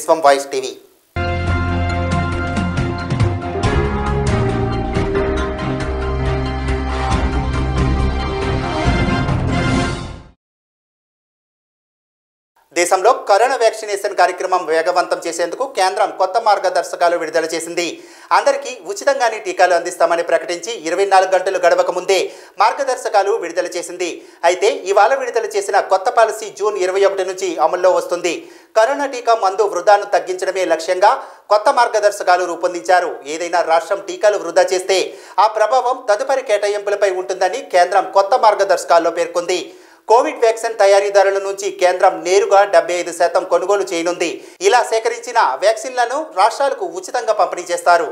విశ్వం voice TV దేశంలో corona vaccination కార్యక్రమం వేగవంతం చేసేందుకు కేంద్రం కొత్త మార్గదర్శకాలు విడుదల చేసింది అందరికీ ఉచితంగానే టీకాలు అందిస్తామని ప్రకటించి ఇరవై నాలుగు గంటలు గడవక ముందే మార్గదర్శకాలు విడుదల చేసింది అయితే ఇవాళ విడుదల చేసిన కొత్త పాలసీ జూన్ ఇరవై ఒకటి నుంచి అమల్లో వస్తుంది కరోనా టీకా మందు వృధాను తగ్గించడమే లక్ష్యంగా కొత్త మార్గదర్శకాలు రూపొందించారు ఏదైనా రాష్ట్రం టీకాలు వృధా చేస్తే ఆ ప్రభావం తదుపరి కేటాయింపులపై ఉంటుందని కేంద్రం కొత్త మార్గదర్శకాల్లో పేర్కొంది కోవిడ్ వ్యాక్సిన్ తయారీదారుల నుంచి కేంద్రం నేరుగా డెబ్బై ఐదు శాతం కొనుగోలు చేయనుంది ఇలా సేకరించిన వ్యాక్సిన్లను రాష్ట్రాలకు ఉచితంగా పంపిణీ చేస్తారు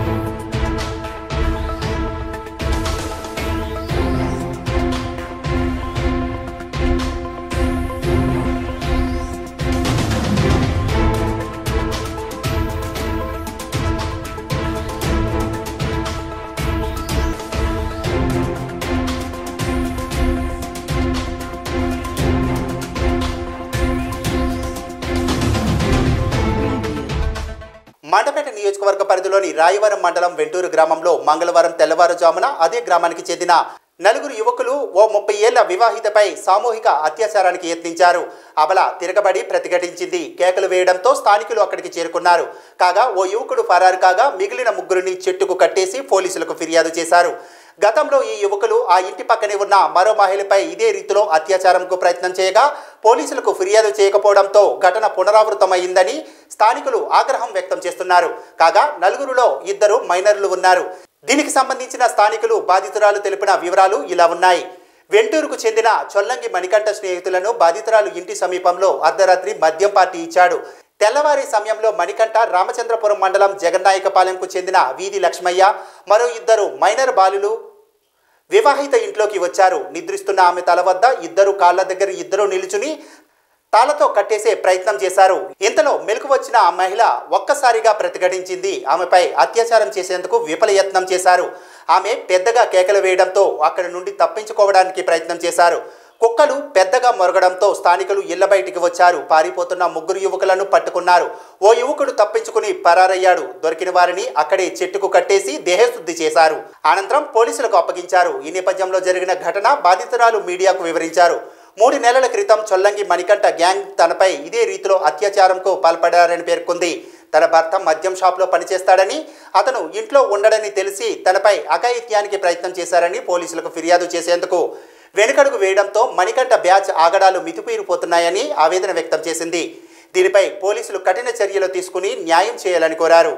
మండపేట నియోజకవర్గ పరిధిలోని రాయవరం మండలం వెంటూరు గ్రామంలో మంగళవారం తెల్లవారుజామున అదే గ్రామానికి చెందిన నలుగురు యువకులు ఓ ముప్పై ఏళ్ల వివాహితపై సామూహిక అత్యాచారానికి యత్నించారు అబల తిరగబడి ప్రతిఘటించింది కేకలు వేయడంతో స్థానికులు అక్కడికి చేరుకున్నారు కాగా ఓ యువకుడు ఫరారు కాగా మిగిలిన ముగ్గురిని చెట్టుకు కట్టేసి పోలీసులకు ఫిర్యాదు చేశారు గతంలో ఈ యువకులు ఆ ఇంటి పక్కనే ఉన్న మరో మహిళపై ఇదే రీతిలో అత్యాచారంకు ప్రయత్నం చేయగా పోలీసులకు ఫిర్యాదు చేయకపోవడంతో ఘటన పునరావృతమైందని స్థానికులు ఆగ్రహం వ్యక్తం చేస్తున్నారు కాగా నలుగురులో ఇద్దరు మైనర్లు ఉన్నారు దీనికి సంబంధించిన స్థానికులు బాధితురాలు తెలిపిన వివరాలు ఇలా ఉన్నాయి వెంటూరుకు చెందిన చొల్లంగి మణికంఠ స్నేహితులను బాధితురాలు ఇంటి సమీపంలో అర్ధరాత్రి మద్యం పార్టీ ఇచ్చాడు తెల్లవారి సమయంలో మణికంఠ రామచంద్రపురం మండలం జగన్నాయకపాలెంకు చెందిన వీధి లక్ష్మయ్య మరో ఇద్దరు మైనర్ బాలులు వివాహిత ఇంట్లోకి వచ్చారు నిద్రిస్తున్న ఆమె తల వద్ద ఇద్దరు కాళ్ళ దగ్గర ఇద్దరు నిలుచుని తాళతో కట్టేసే ప్రయత్నం చేశారు ఇంతలో మెలకు వచ్చిన ఆ మహిళ ఒక్కసారిగా ప్రతిఘటించింది ఆమెపై అత్యాచారం చేసేందుకు విఫలయత్నం చేశారు ఆమె పెద్దగా కేకలు వేయడంతో అక్కడి నుండి తప్పించుకోవడానికి ప్రయత్నం చేశారు కుక్కలు పెద్దగా మొరగడంతో స్థానికులు ఇళ్ల బయటికి వచ్చారు పారిపోతున్న ముగ్గురు యువకులను పట్టుకున్నారు ఓ యువకుడు తప్పించుకుని పరారయ్యాడు దొరికిన వారిని అక్కడే చెట్టుకు కట్టేసి దేహశుద్ధి చేశారు అనంతరం పోలీసులకు అప్పగించారు ఈ నేపథ్యంలో జరిగిన ఘటన బాధితురాలు మీడియాకు వివరించారు మూడు నెలల క్రితం చొల్లంగి మణికంఠ గ్యాంగ్ తనపై ఇదే రీతిలో అత్యాచారంకు పాల్పడారని పేర్కొంది తన భర్త మద్యం షాప్లో పనిచేస్తాడని అతను ఇంట్లో ఉండడని తెలిసి తనపై అఘాయిత్యానికి ప్రయత్నం చేశారని పోలీసులకు ఫిర్యాదు చేసేందుకు వెనుకడుగు వేయడంతో మణికంఠ బ్యాచ్ ఆగడాలు మితిపీరిపోతున్నాయని ఆవేదన వ్యక్తం చేసింది దీనిపై పోలీసులు కఠిన చర్యలు తీసుకుని న్యాయం చేయాలని కోరారు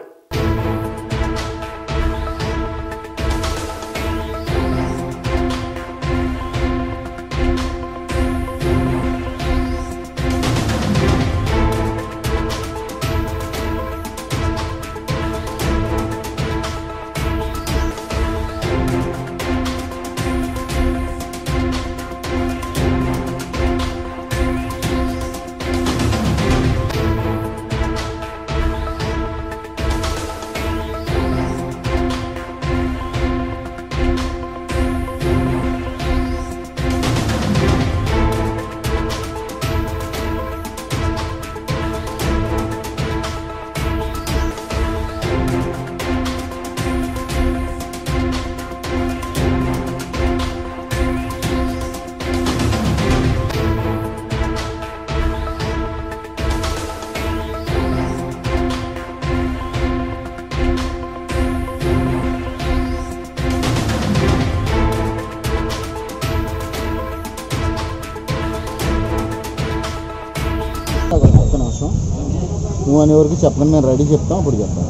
ఒక్క నిమిషం నువ్వు అనే వరకు చెప్పండి నేను రెడీ చెప్తాం అప్పుడు చెప్తాను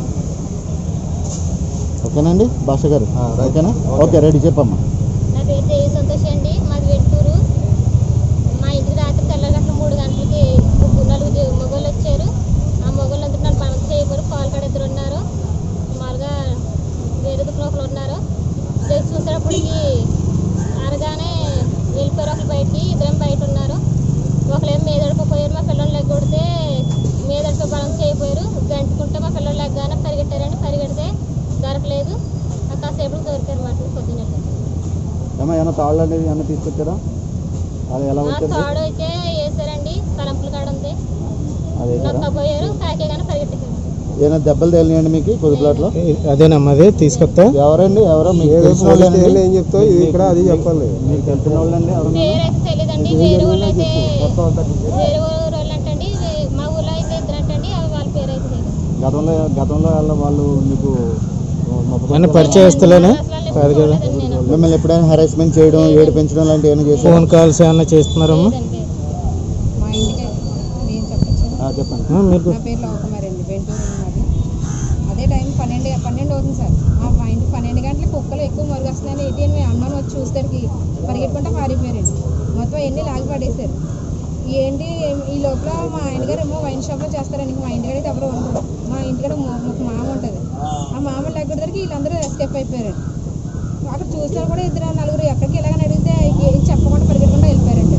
ఓకేనండి భాష గారు ఓకేనా ఓకే రెడీ చెప్పమ్మా నా పేరు దేవి సంతోష్ అండి మాది వెంటూరు మా ఇంటికి రాత్రి తెల్లగట్ల మూడు గంటలకి ముగ్గురు నలుగురు మొగోళ్ళు వచ్చారు ఆ మొగోళ్ళు అందరూ నన్ను పనులు చేయబోరు పాలు కాడ ఇద్దరు ఉన్నారు మామూలుగా వేరే దిక్కులో ఒకరు ఉన్నారు లేచి చూసేటప్పటికి అనగానే వెళ్ళిపోయారు ఒకరు బయటికి ఇద్దరేం బయట ఉన్నారు ఒకరేం మీదడిపోయారు మా పిల్లలు లెగ్గొడితే మీదడిపో బలం చేయబోయారు గంటుకుంటే మా పిల్లలు లెగ్గానే పరిగెట్టారండి పరిగెడితే దొరకలేదు ఆ కాసేపు దొరికారు మాట పొద్దున్న ఏమో ఏమైనా తాళ్ళు అనేది ఏమైనా తీసుకొచ్చారా అది ఎలా ఆ వచ్చింది తాడు అయితే వేసారండి తలంపుల కాడ ఉంది అది వేసారా నొక్కపోయారు కాకే కానీ ఏమైనా దెబ్బలు తగిలినాయండి మీకు కొద్దిప్లాట్లో అదేనమ్మా అదే తీసుకొస్తా ఎవరండి ఎవరో మీకు తెలిసిన వాళ్ళేనండి? ఏం చెప్తావు ఇక్కడ అది చెప్పాలి మీకు తెలిసిన వాళ్ళండి ఎవరన్నా? పేరైతే తెలియదండి వేరే వాళ్ళు అయితే వేరే ఊరు వాళ్ళు అంటండి వే- మా ఊళ్ళో అయితే ఇద్దరు అంటండి అవి వాళ్ళ పేరైతే తెలియదు గతంలో గతంలో వాళ్ళ వాళ్ళు మీకు ముప్పై మన పరిచయస్తులేనా అసలు కాదు కదా లేదండి నేను మిమ్మల్ని ఎప్పుడైనా హెరాస్మెంట్ చేయడం ఏడిపించడం లాంటివి ఏమైనా చేశారు ఫోన్ కాల్స్ ఏమన్నా చేస్తున్నారమ్మా లేదండి మా ఇంటికి నేను చెప్పచ్చు చెప్పండి ఆ, మీరు నా పేరు లోకమారి అండి వెంటూరు ఉన్నది అదే టైం పన్నెండు పన్నెండు అవుతుంది సార్ మా మా ఇంటికి పన్నెండు గంటలకు కుక్కలు ఎక్కువ మరుగస్తున్నాయని ఏంటి అని మేము అమ్మని వచ్చి చూసేసరికి పరిగెట్టుకుంటా పారిపోయారండి మొత్తం ఎన్ని లాగి పడేశారు ఏంటి ఈ లోపల మా ఆయనగారు ఏమో వైన్ షాప్లో చేస్తారండి మా ఇంటికాడ అయితే ఎవరు ఉండరు మా ఇంటికాడ మా- ఒక మామ ఉంటుంది ఆ మామ లెగ్గడికి వీళ్ళందరూ ఎస్కేప్ అయిపోయారండి అక్కడ చూసినా కూడా ఇద్దరు నలుగురు ఎక్కడికి ఎలాగని అడిగితే ఏం చెప్పకుండా పరిగెట్టుకుంటూ వెళ్ళిపోయారండి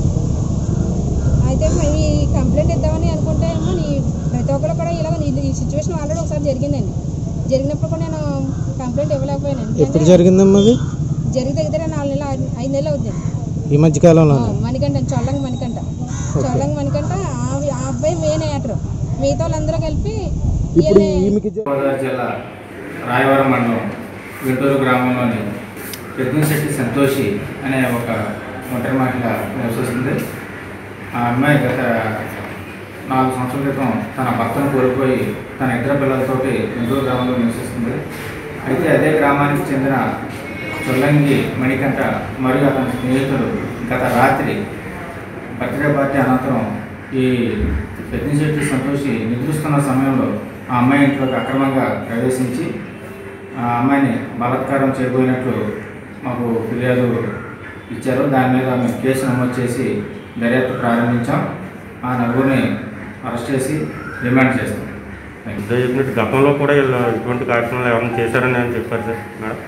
అయితే మేము ఈ కంప్లైంట్ ఇద్దామని అనుకుంటే ఏమో నీ ప్రతి ఒక్కరు కూడా ఇలాగ ఈ- ఈ సిచ్యువేషన్ ఆల్రెడీ ఒకసారి జరిగిందండి జరిగినప్పుడు కూడా నేను కంప్లైంట్ ఇవ్వలేకపోయాను ఎప్పుడు ఎందుకంటే జరిగిందమ్మా అది జరిగితే దగ్గర నాలుగు నెలలు ఐదు- ఐదు నెలలు అవుతుంది ఈ మధ్య కాలంలో మణికంఠ చొల్లంగి మణికంఠ చొల్లంగి మణికంఠ ఆ ఆ అబ్బాయి మెయిన్ యాటర్ మిగతా వాళ్ళందరూ కలిపి ఇప్పుడు ఈయన- ఈమెకి జ- గోదావరి జిల్లా రాయవరం మండలం గుంటూరు గ్రామంలోని పెద్దంశెట్టి సంతోషి అనే ఒక ఒంటరి మహిళ నివసిస్తుంది ఆ అమ్మాయి గత నాలుగు సంవత్సరాల క్రితం తన భర్తను కోల్పోయి తన ఇద్దరు పిల్లలతోటి గుంటూరు గ్రామంలో నివసిస్తుంది అయితే అదే గ్రామానికి చెందిన చొల్లంగి మణికంఠ మరియు అతని స్నేహితులు గత రాత్రి బర్త్డే పార్టీ అనంతరం ఈ పెద్దిశెట్టి సంతోషి నిద్రిస్తున్న సమయంలో ఆ అమ్మాయి ఇంట్లోకి అక్రమంగా ప్రవేశించి ఆ అమ్మాయిని బలాత్కారం చేయబోయినట్లు మాకు ఫిర్యాదు ఇచ్చారు దాని మీద మేము కేసు నమోదు చేసి దర్యాప్తు ప్రారంభించాం ఆ నలుగురిని అరెస్ట్ చేసి రిమాండ్ చేస్తాం థ్యాంక్ యూ. ఇదే చెప్పినట్టు గతంలో కూడా వీళ్ళు ఇటువంటి కార్యక్రమాలు ఎవరైనా చేశారని అని చెప్పారు సార్ మేడం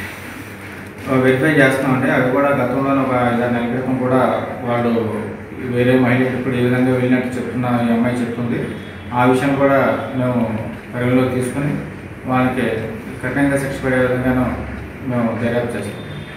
వెరిఫై చేస్తున్నామండి అవి కూడా గతంలో ఒక ఐదారు నెలల క్రితం కూడా వాళ్ళు వేరే మహిళ ఇప్పుడు ఈ విధంగా వెళ్ళినట్టు చెప్తున్న ఈ అమ్మాయి చెప్తుంది ఆ విషయం కూడా మేము పరిగణలోకి తీసుకుని వాళ్ళకి కఠినంగా శిక్ష పడే విధంగాను మేము దర్యాప్తు చేస్తాం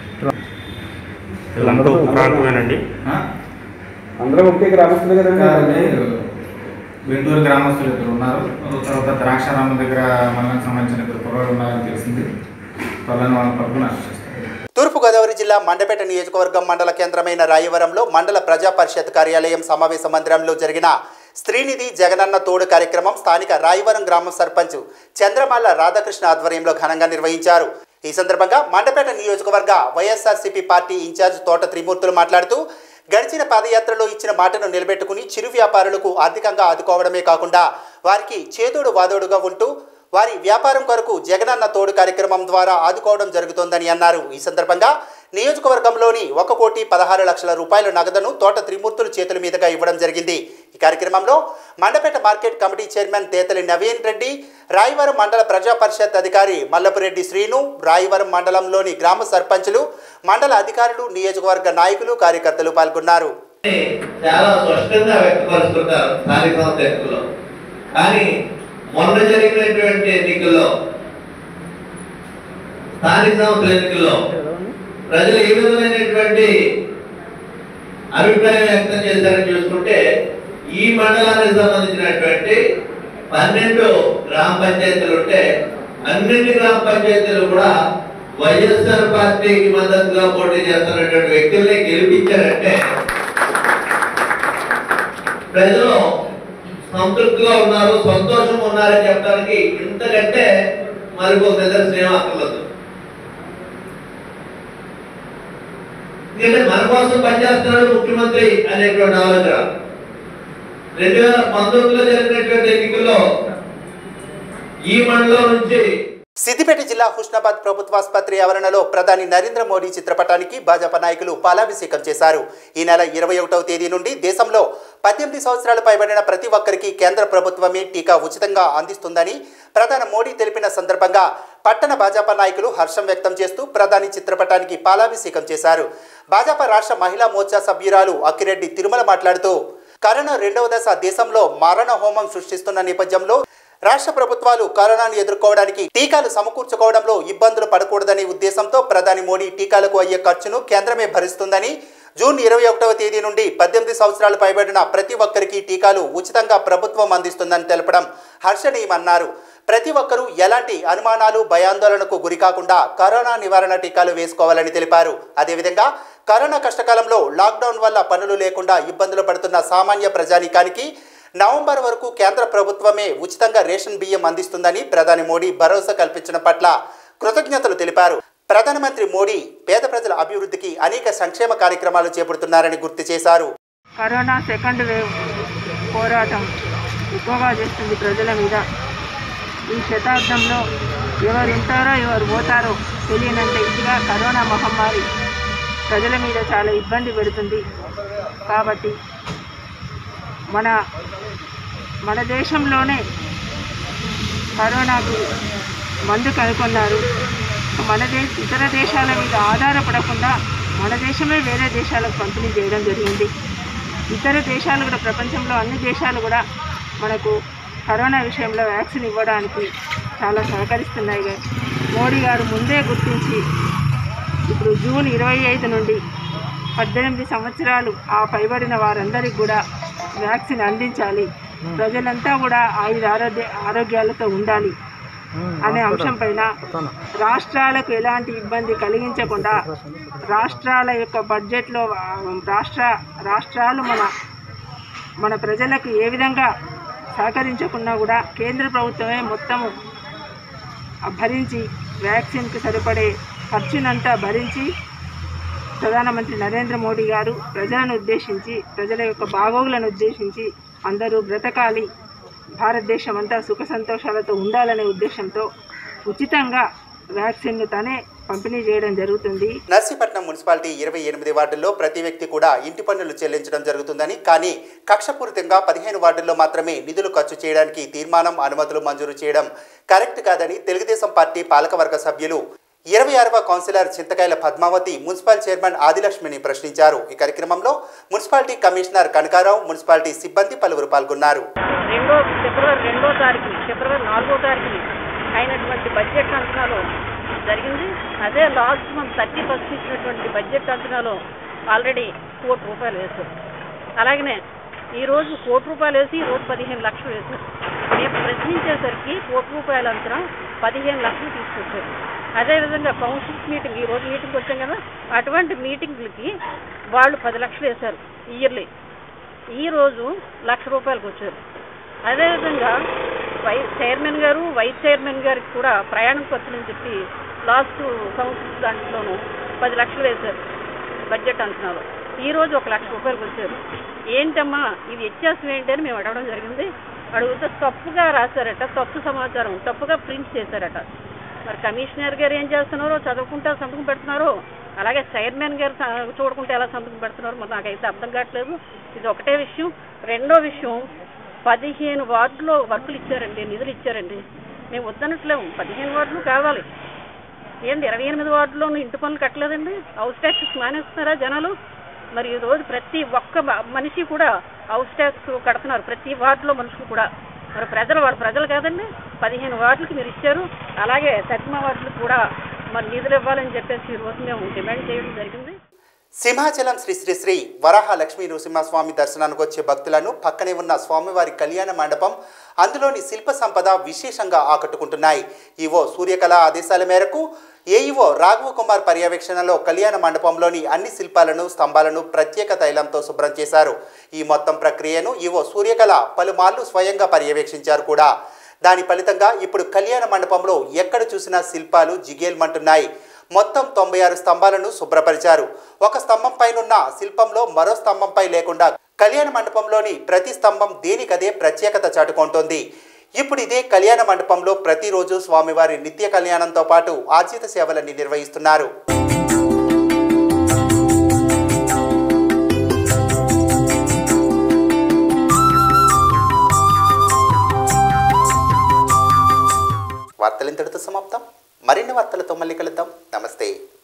వీళ్ళందరూ ఒక ప్రాంతమేనండి ఆ? అందరూ ఒకటే గ్రామస్తులు ఇంకా కదండి అది గుంటూరు గ్రామస్తులు ఇద్దరు ఉన్నారు తర్వాత ద్రాక్షారామం దగ్గర మనకు సంబంధించిన ఇద్దరు కుర్రాళ్ళు ఉన్నారని తెలిసింది వాళ్ళని వాళ్ళని పట్టుకుని అరెస్ట్ చేస్తాం తూర్పుగోదావరి జిల్లా మండపేట నియోజకవర్గం మండల కేంద్రమైన రాయవరంలో మండల ప్రజా పరిషత్ కార్యాలయం సమావేశ మందిరంలో జరిగిన స్త్రీనిధి జగనన్న తోడు కార్యక్రమం స్థానిక రాయవరం గ్రామ సర్పంచ్ చంద్రమాల రాధాకృష్ణ ఆధ్వర్యంలో ఘనంగా నిర్వహించారు ఈ సందర్భంగా మండపేట నియోజకవర్గ వైఎస్ఆర్సీపీ పార్టీ ఇన్ఛార్జ్ తోట త్రిమూర్తులు మాట్లాడుతూ గడిచిన పాదయాత్రలో ఇచ్చిన మాటను నిలబెట్టుకుని చిరు వ్యాపారులకు ఆర్థికంగా ఆదుకోవడమే కాకుండా వారికి చేదోడు వాదోడుగా ఉంటూ వారి వ్యాపారం కొరకు జగనన్న తోడు కార్యక్రమం ద్వారా ఆదుకోవడం జరుగుతోందని అన్నారు ఈ సందర్భంగా నియోజకవర్గంలోని ఒక కోటి పదహారు లక్షల రూపాయల నగదును తోట త్రిమూర్తుల చేతుల మీదుగా ఇవ్వడం జరిగింది ఈ కార్యక్రమంలో Mandapeta market committee chairman Tetali Naveen Reddy Rayavaram మండల ప్రజా పరిషత్ అధికారి మల్లపురెడ్డి శ్రీను రాయవరం మండలంలోని గ్రామ సర్పంచులు మండల అధికారులు నియోజకవర్గ నాయకులు కార్యకర్తలు పాల్గొన్నారు చాలా స్పష్టంగా వ్యక్తపరుస్తుంటారు స్థానిక సంస్థ ఎన్నికల్లో కానీ మొన్న జరిగినటువంటి ఎన్నికల్లో స్థానిక సంస్థల ఎన్నికల్లో ప్రజలు ఏ విధమైనటువంటి అభిప్రాయం వ్యక్తం చేశారని చూసుకుంటే ఈ మండలానికి సంబంధించినటువంటి పన్నెండు గ్రామ పంచాయతీలు ఉంటే అన్నింటి గ్రామ పంచాయతీలు కూడా వైఎస్ఆర్ పార్టీకి మద్దతుగా పోటీ చేస్తున్నటువంటి వ్యక్తుల్ని గెలిపించారంటే ప్రజలు సంతృప్తిగా ఉన్నారు సంతోషం ఉన్నారని చెప్పడానికి ఇంతకంటే మరి ఒక నిదర్శనం ఏం అక్కర్లేదు ఎందుకంటే మన కోసం పనిచేస్తున్నాడు ముఖ్యమంత్రి అనేటువంటి ఆలోచన రెండు వేల పంతొమ్మిదిలో జరిగినటువంటి ఎన్నికల్లో ఈ మండలం నుంచి సిద్దిపేట జిల్లా హుస్నాబాద్ ప్రభుత్వాసుపత్రి ఆవరణలో ప్రధాని నరేంద్ర మోడీ చిత్రపటానికి భాజపా నాయకులు పాలాభిషేకం చేశారు ఈ నెల ఇరవై ఒకటవ తేదీ నుండి దేశంలో పద్దెనిమిది సంవత్సరాలు పైబడిన ప్రతి ఒక్కరికి కేంద్ర ప్రభుత్వమే టీకా ఉచితంగా అందిస్తుందని ప్రధాని మోడీ తెలిపిన సందర్భంగా పట్టణ భాజపా నాయకులు హర్షం వ్యక్తం చేస్తూ ప్రధాని చిత్రపటానికి పాలాభిషేకం చేశారు భాజపా రాష్ట్ర మహిళా మోర్చా సభ్యురాలు అక్కిరెడ్డి తిరుమల మాట్లాడుతూ కరోనా రెండవ దశ దేశంలో మారణ హోమం సృష్టిస్తున్న నేపథ్యంలో రాష్ట్ర ప్రభుత్వాలు కరోనాను ఎదుర్కోవడానికి టీకాలు సమకూర్చుకోవడంలో ఇబ్బందులు పడకూడదనే ఉద్దేశంతో ప్రధాని మోడీ టీకాలకు అయ్యే ఖర్చును కేంద్రమే భరిస్తుందని జూన్ ఇరవై ఒకటవ తేదీ నుండి పద్దెనిమిది సంవత్సరాలు పైబడిన ప్రతి ఒక్కరికి టీకాలు ఉచితంగా ప్రభుత్వం అందిస్తుందని తెలపడం హర్షణీయమన్నారు ప్రతి ఒక్కరూ ఎలాంటి అనుమానాలు భయాందోళనకు గురికాకుండా కరోనా నివారణ టీకాలు వేసుకోవాలని తెలిపారు అదేవిధంగా కరోనా కష్టకాలంలో లాక్డౌన్ వల్ల పనులు లేకుండా ఇబ్బందులు పడుతున్న సామాన్య ప్రజానీకానికి నవంబర్ వరకు కేంద్ర ప్రభుత్వమే ఉచితంగా రేషన్ బియ్యం అందిస్తుందని ప్రధాని మోడీ భరోసా కల్పించడం పట్ల కృతజ్ఞతలు తెలిపారు ప్రధానమంత్రి మోడీ పేద ప్రజల అభివృద్ధికి అనేక సంక్షేమ కార్యక్రమాలు చేపడుతున్నారని గుర్తు చేశారు కరోనా సెకండ్ వేవ్ పోరాటం ఎక్కువగా చేస్తుంది ప్రజల మీద ఈ శతాబ్దంలో ఎవరు ఉంటారో ఎవరు పోతారో తెలియనంత ఇదిగా కరోనా మహమ్మారి ప్రజల మీద చాలా ఇబ్బంది పెడుతుంది కాబట్టి మన మన దేశంలోనే కరోనాకు మందు కనుగొన్నారు మన దేశ ఇతర దేశాల మీద ఆధారపడకుండా మన దేశమే వేరే దేశాలకు పంపిణీ చేయడం జరిగింది ఇతర దేశాలు కూడా ప్రపంచంలో అన్ని దేశాలు కూడా మనకు కరోనా విషయంలో వ్యాక్సిన్ ఇవ్వడానికి చాలా సహకరిస్తున్నాయి మోడీ గారు ముందే గుర్తించి ఇప్పుడు జూన్ ఇరవై ఐదు నుండి పద్దెనిమిది సంవత్సరాలు ఆ పైబడిన వారందరికీ కూడా వ్యాక్సిన్ అందించాలి ప్రజలంతా కూడా ఆయుధ ఆరోగ్య ఆరోగ్యాలతో ఉండాలి అనే అంశం పైన రాష్ట్రాలకు ఎలాంటి ఇబ్బంది కలిగించకుండా రాష్ట్రాల యొక్క బడ్జెట్లో ఆ, రాష్ట్ర రాష్ట్రాలు మన మన ప్రజలకు ఏ విధంగా సహకరించకున్నా కూడా కేంద్ర ప్రభుత్వమే మొత్తము భరించి వ్యాక్సిన్కి సరిపడే ఖర్చునంతా భరించి ప్రధానమంత్రి నరేంద్ర మోడీ గారు ప్రజలను ఉద్దేశించి ప్రజల యొక్క బాగోగులను ఉద్దేశించి అందరూ బ్రతకాలి భారతదేశం అంతా సుఖ సంతోషాలతో ఉండాలనే ఉద్దేశంతో ఉచితంగా వ్యాక్సిన్ను తనే పంపిణీ చేయడం జరుగుతుంది నర్సీపట్నం మున్సిపాలిటీ ఇరవై ఎనిమిది వార్డుల్లో ప్రతి వ్యక్తి కూడా ఇంటి పన్నులు చెల్లించడం జరుగుతుందని కానీ కక్షపూరితంగా పదిహేను వార్డుల్లో మాత్రమే నిధులు ఖర్చు చేయడానికి తీర్మానం అనుమతులు మంజూరు చేయడం కరెక్ట్ కాదని తెలుగుదేశం పార్టీ పాలకవర్గ సభ్యులు ఇరవై ఆరవ councillor Chintakayala Padmavathi municipal chairman ఆదిలక్ష్మిని ప్రశ్నించారు ఈ కార్యక్రమంలో మున్సిపాలిటీ కమిషనర్ కనకారావు మున్సిపాలిటీ సిబ్బంది పలువురు పాల్గొన్నారు రెండో ఫిబ్రవరి రెండో తారీఖుని ఫిబ్రవరి నాలుగో తారీఖుని అయినటువంటి బడ్జెట్ అంచనాలో జరిగింది అదే లాస్ట్ మంత్ థర్టీ ఫస్ట్ ఇచ్చినటువంటి బడ్జెట్ అంచనాలో ఆల్రెడీ కోటి రూపాయలు వేశారు అలాగనే ఈరోజు కోటి రూపాయలు వేసి ఈరోజు పదిహేను లక్షలు వేశారు మేము ప్రశ్నించేసరికి కోటి రూపాయల అంచనా పదిహేను లక్షలు తీసుకొచ్చారు అదేవిధంగా కౌన్సిల్ మీటింగ్ ఈ రోజు మీటింగ్కి వచ్చాం కదా అటువంటి మీటింగ్లకి వాళ్ళు పది లక్షలు వేశారు ఇయర్లీ ఈ రోజు లక్ష రూపాయలకు వచ్చారు అదేవిధంగా వై చైర్మన్ గారు వైస్ చైర్మన్ గారికి కూడా ప్రయాణం ఖర్చులని చెప్పి లాస్ట్ కౌన్సిల్ దాంట్లోనూ పది లక్షలు వేశారు బడ్జెట్ అంచనాలో ఈ రోజు ఒక లక్ష రూపాయలకు వచ్చారు ఏంటమ్మా ఇది వ్యత్యాసం ఏంటి అని మేము అడగడం జరిగింది అడిగితే తప్పుగా రాశారట తప్పు సమాచారం తప్పుగా ప్రింట్ చేశారట మరి కమిషనర్ గారు ఏం చేస్తున్నారో చదువుకుంటా సంతకం పెడుతున్నారో అలాగే చైర్మన్ గారు స- చూడకుంటే ఎలా సంతకం పెడుతున్నారో మరి నాకైతే అర్థం కావట్లేదు ఇది ఒకటే విషయం రెండో విషయం పదిహేను వార్డులో వర్కులు ఇచ్చారండి నిధులు ఇచ్చారండి మేము వద్దనట్లేము పదిహేను వార్డులు కావాలి ఏంది ఇరవై ఎనిమిది వార్డులోనూ ఇంటి పనులు కట్టలేదండి హౌస్ ట్యాక్సెస్ మానేస్తున్నారా జనాలు మరి ఈ రోజు ప్రతి ఒక్క మ- మనిషి కూడా హౌస్ ట్యాక్స్ కడుతున్నారు ప్రతి వార్డులో మనుషులు కూడా మరి ప్రజలు వాడు ప్రజలు కాదండి పదిహేను వార్డులకి మీరు ఇచ్చారు అలాగే సత్మ వార్డులకు కూడా మరి నిధులు ఇవ్వాలని చెప్పేసి ఈ రోజు మేము డిమాండ్ చేయడం జరిగింది సింహాచలం శ్రీ శ్రీ శ్రీ వరాహ లక్ష్మీ నృసింహస్వామి దర్శనానికి వచ్చే భక్తులను పక్కనే ఉన్న స్వామివారి కళ్యాణ మండపం అందులోని శిల్ప సంపద విశేషంగా ఆకట్టుకుంటున్నాయి ఈవో సూర్యకళ ఆదేశాల మేరకు ఏఈఓ రాఘవ కుమార్ పర్యవేక్షణలో కళ్యాణ మండపంలోని అన్ని శిల్పాలను స్తంభాలను ప్రత్యేక తైలంతో శుభ్రం చేశారు ఈ మొత్తం ప్రక్రియను ఈవో సూర్యకళ పలుమార్లు స్వయంగా పర్యవేక్షించారు కూడా దాని ఫలితంగా ఇప్పుడు కళ్యాణ మండపంలో ఎక్కడ చూసినా శిల్పాలు జిగేల్మంటున్నాయి మొత్తం తొంభై ఆరు స్తంభాలను శుభ్రపరిచారు ఒక స్తంభం పైనున్న శిల్పంలో మరో స్తంభంపై లేకుండా కళ్యాణ మండపంలోని ప్రతి స్తంభం దేనికదే ప్రత్యేకత చాటుకుంటోంది ఇప్పుడు ఇదే కళ్యాణ మండపంలో ప్రతిరోజు స్వామివారి నిత్య కళ్యాణంతో పాటు ఆర్జిత సేవలన్నీ నిర్వహిస్తున్నారు వార్తలు ఇంతటితో సమాప్తం మరిన్ని వార్తలతో మళ్ళీ కలుద్దాం నమస్తే